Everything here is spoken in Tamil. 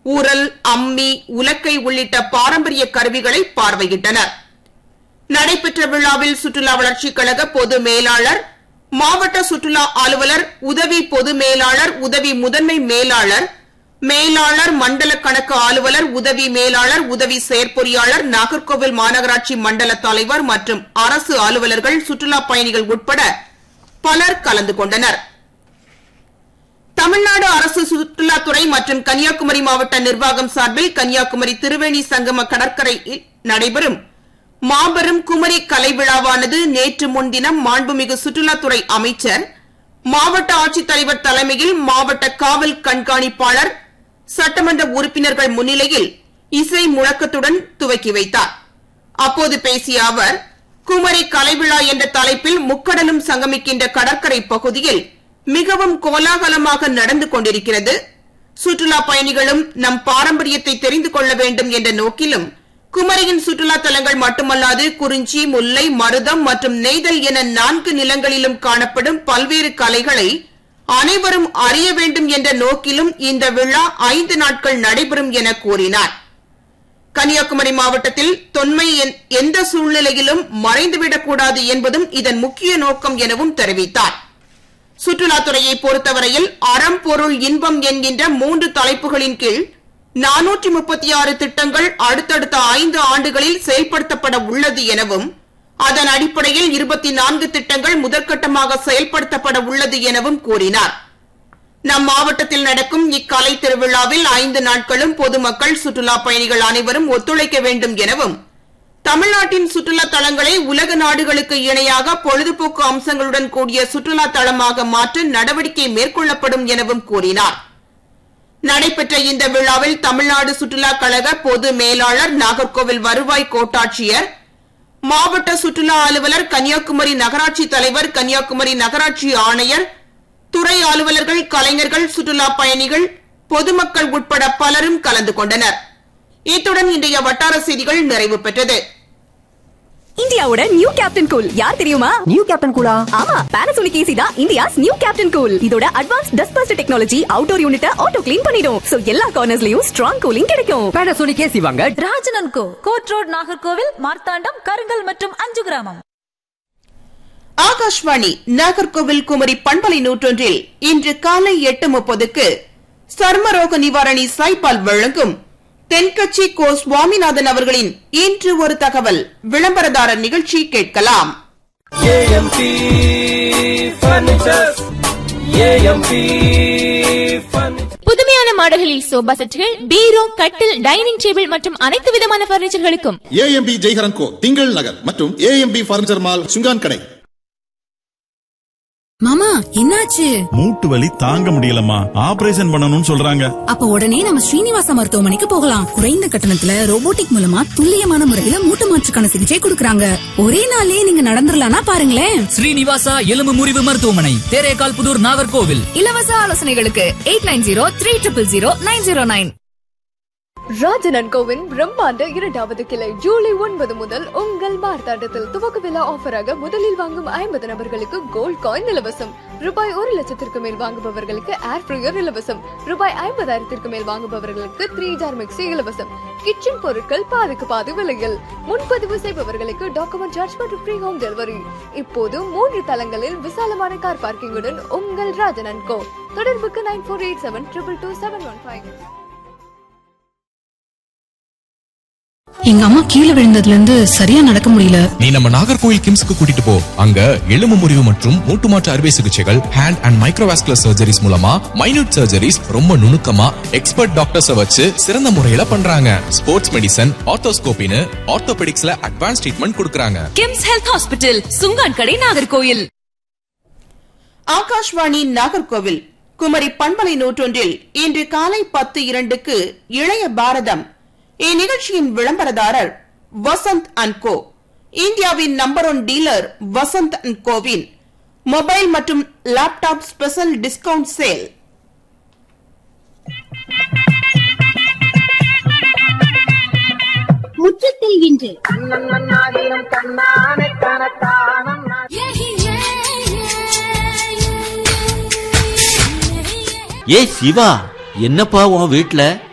ஊரல் அம்மி உலக்கை உள்ளிட்ட பாரம்பரிய கருவிகளை பார்வையிட்டனர் நடைபெற்ற விழாவில் சுற்றுலா வளர்ச்சிக் கழக பொது மேலாளர் மாவட்ட சுற்றுலா அலுவலர் உதவி பொது மேலாளர் உதவி முதன்மை மேலாளர் மேலாளர் மண்டல கணக்கு அலுவலர் உதவி மேலாளர் உதவி செயற்பொறியாளர் நாகர்கோவில் மாநகராட்சி மண்டல தலைவர் மற்றும் அரசு அலுவலர்கள் சுற்றுலா பயணிகள் உட்பட பலர் கலந்து கொண்டனர் தமிழ்நாடு அரசு சுற்றுலாத்துறை மற்றும் கன்னியாகுமரி மாவட்ட நிர்வாகம் சார்பில் கன்னியாகுமரி திருவேணி சங்கம கடற்கரையில் நடைபெறும் மாபெரும் குமரி கலை விழாவானது நேற்று முன்தினம் மாண்புமிகு சுற்றுலாத்துறை அமைச்சர் மாவட்ட ஆட்சித்தலைவர் தலைமையில் மாவட்ட காவல் கண்காணிப்பாளர் சட்டமன்ற உறுப்பினர்கள் முன்னிலையில் இசை முழக்கத்துடன் துவக்கி வைத்தார் அப்போது பேசிய அவர் குமரி கலைவிழா என்ற தலைப்பில் முக்கடலும் சங்கமிக்கின்ற கடற்கரை பகுதியில் மிகவும் கோலாகலமாக நடந்து கொண்டிருக்கிறது சுற்றுலா பயணிகளும் நம் பாரம்பரியத்தை தெரிந்து கொள்ள வேண்டும் என்ற நோக்கிலும் குமரியின் சுற்றுலா தலங்கள் மட்டுமல்லாது குறிஞ்சி முல்லை மருதம் மற்றும் நெய்தல் என நான்கு நிலங்களிலும் காணப்படும் பல்வேறு கலைகளை அனைவரும் அறிய வேண்டும் என்ற நோக்கிலும் இந்த விழா ஐந்து நாட்கள் நடைபெறும் என கூறினார் கன்னியாகுமரி மாவட்டத்தில் தொன்மை என்- எந்த சூழ்நிலையிலும் மறைந்துவிடக்கூடாது என்பதும் இதன் முக்கிய நோக்கம் எனவும் தெரிவித்தார் சுற்றுலாத்துறையை பொறுத்தவரையில் அறம் பொருள் இன்பம் என்கின்ற மூன்று தலைப்புகளின் கீழ் நானூற்றி முப்பத்தி ஆறு திட்டங்கள் அடுத்தடுத்த ஐந்து ஆண்டுகளில் செயல்படுத்தப்பட உள்ளது எனவும் அதன் அடிப்படையில் இருபத்தி நான்கு திட்டங்கள் முதற்கட்டமாக செயல்படுத்தப்பட உள்ளது எனவும் கூறினார் நம் மாவட்டத்தில் நடக்கும் இக்கலை திருவிழாவில் ஐந்து நாட்களும் பொதுமக்கள் சுற்றுலா பயணிகள் அனைவரும் ஒத்துழைக்க வேண்டும் எனவும் தமிழ்நாட்டின் சுற்றுலா தலங்களை உலக நாடுகளுக்கு இணையாக பொழுதுபோக்கு அம்சங்களுடன் கூடிய சுற்றுலா தலமாக மாற்ற நடவடிக்கை மேற்கொள்ளப்படும் எனவும் கூறினார் நடைபெற்ற இந்த விழாவில் தமிழ்நாடு சுற்றுலா கழக பொது மேலாளர் நாகர்கோவில் வருவாய் கோட்டாட்சியர் மாவட்ட சுற்றுலா அலுவலர் கன்னியாகுமரி நகராட்சி தலைவர் கன்னியாகுமரி நகராட்சி ஆணையர் துறை அலுவலர்கள் கலைஞர்கள் சுற்றுலா பயணிகள் பொதுமக்கள் உட்பட பலரும் கலந்து கொண்டனர் இத்துடன் இன்றைய வட்டார செய்திகள் நிறைவு பெற்றது இந்தியாவோட நியூ கேப்டன் கூல் யார் தெரியுமா நியூ கேப்டன் கூலா ஆமா பானாசோனிக் ஏசி தான் இந்தியாஸ் நியூ கேப்டன் கூல் இதோட advance dust bust technology outdoor யூனிட்ட ஆட்டோ க்ளீன் பண்ணிடும் சோ எல்லா கார்னர்ஸ்லயும் ஸ்ட்ராங் கூலிங் கிடைக்கும் பேனாசோனிக் ஏசி வாங்க Rajanan co court road Nagercoil Marthandam Karungal மற்றும் அஞ்சு கிராமம் ஆகாஷ்வாணி நாகர்கோவில் குமரி பண்பலை நூற்றொன்றில் இன்று காலை எட்டு முப்பதுக்கு சர்மரோக நிவாரணி சைபால் வழங்கும் தென்கட்சி கோ சுவாமிநாதன் அவர்களின் இன்று ஒரு தகவல் விளம்பரதாரர் நிகழ்ச்சி கேட்கலாம் ஏஎம்பி ஃபர்னிச்சர்ஸ் ஏஎம்பி ஃபர்னிச்சர் புதுமையான மாடல்களில் சோபா செட்டுகள் பீரோ கட்டில் டைனிங் டேபிள் மற்றும் அனைத்து விதமான பர்னிச்சர்களுக்கும் ஏஎம்பி ஜெய்ஹரன் கோ திங்கள் நகர் மற்றும் ஏஎம்பி பர்னிச்சர் மால் சுங்கான் கடை மாமா என்னாச்சு மூட்டு வலி தாங்க முடியலம்மா ஆபரேஷன் பண்ணணும்னு சொல்றாங்க அப்ப உடனே நம்ம ஸ்ரீனிவாச மருத்துவமனைக்கு போகலாம் குறைந்த கட்டணத்துல ரோபோட்டிக் மூலமா துல்லியமான முறையில மூட்டு மாற்றுக்கான சிகிச்சை கொடுக்கறாங்க ஒரே நாள்லயே நீங்க நடந்துடலாம்னா பாருங்களேன் ஸ்ரீனிவாசா எலும்பு முறிவு மருத்துவமனை தேரேகால் புதூர் நாகர்கோவில் இலவச ஆலோசனைகளுக்கு eight nine zero three triple zero nine zero nine Rajanan கோவின் பிரம்மாண்ட இரண்டாவது கிளை ஜூலை ஒன்பது முதல் உங்கள் மார்த்தாண்டத்தில் துவக்க விழா ஆஃபராக முதலில் வாங்கும் ஐம்பது நபர்களுக்கு கோல்ட் காயின் இலவசம் ரூபாய் ஒரு லட்சத்திற்கு மேல் வாங்குபவர்களுக்கு ஏர் ஃப்ரையர் இலவசம் ரூபாய் ஐம்பதாயிரத்திற்கு மேல் வாங்குபவர்களுக்கு த்ரீ ஜார் மிக்சி இலவசம் கிச்சன் பொருட்கள் பாதிக்கு பாதி விலையில் முன்பதிவு செய்பவர்களுக்கு டாக்குமெண்ட் சார்ஜ் மற்றும் ஃப்ரீ ஹோம் டெலிவரி இப்போது மூன்று தளங்களில் விசாலமான கார் பார்க்கிங்குடன் உங்கள் ராஜனன் கோ தொடர்புக்கு nine four eight seven triple two seven one five எங்க அம்மா கீழே விழுந்ததுல இருந்து சரியா நடக்க முடியல நீ நம்ம நாகர்கோயில் கிம்ஸ்க்கு கூட்டிட்டு போ அங்க எலும்பு முறிவு மற்றும் மூட்டு மாற்று அறுவை சிகிச்சைகள் ஹேண்ட் அண்ட் மைக்ரோவாஸ்குலர் சர்ஜரிஸ் மூலமா மைனூட் சர்ஜரிஸ் ரொம்ப நுணுக்கமா எக்ஸ்பர்ட் டாக்டர்ஸ் வச்சு சிறந்த முறையில பண்றாங்க ஸ்போர்ட்ஸ் மெடிசன் ஆர்த்தோஸ்கோபின்னு ஆர்த்தோபெடிக்ஸ்ல அட்வான்ஸ் ட்ரீட்மெண்ட் கொடுக்கறாங்க கிம்ஸ் ஹெல்த் ஹாஸ்பிட்டல் சுங்கான் கடை நாகர்கோயில் ஆகாஷ்வாணி நாகர்கோவில் குமரி பண்பலை நூற்றொன்றில் இன்று காலை பத்து இரண்டுக்கு இளைய பாரதம் இந்நிகழ்ச்சியின் விளம்பரதாரர் வசந்த் அண்ட் கோ இந்தியாவின் number one dealer Vasanth and கோவின் மொபைல் மற்றும் லேப்டாப் ஸ்பெஷல் டிஸ்கவுண்ட் சேல் முற்றத்தில் இன்று ஏய் சிவா என்னப்பா உன் வீட்ல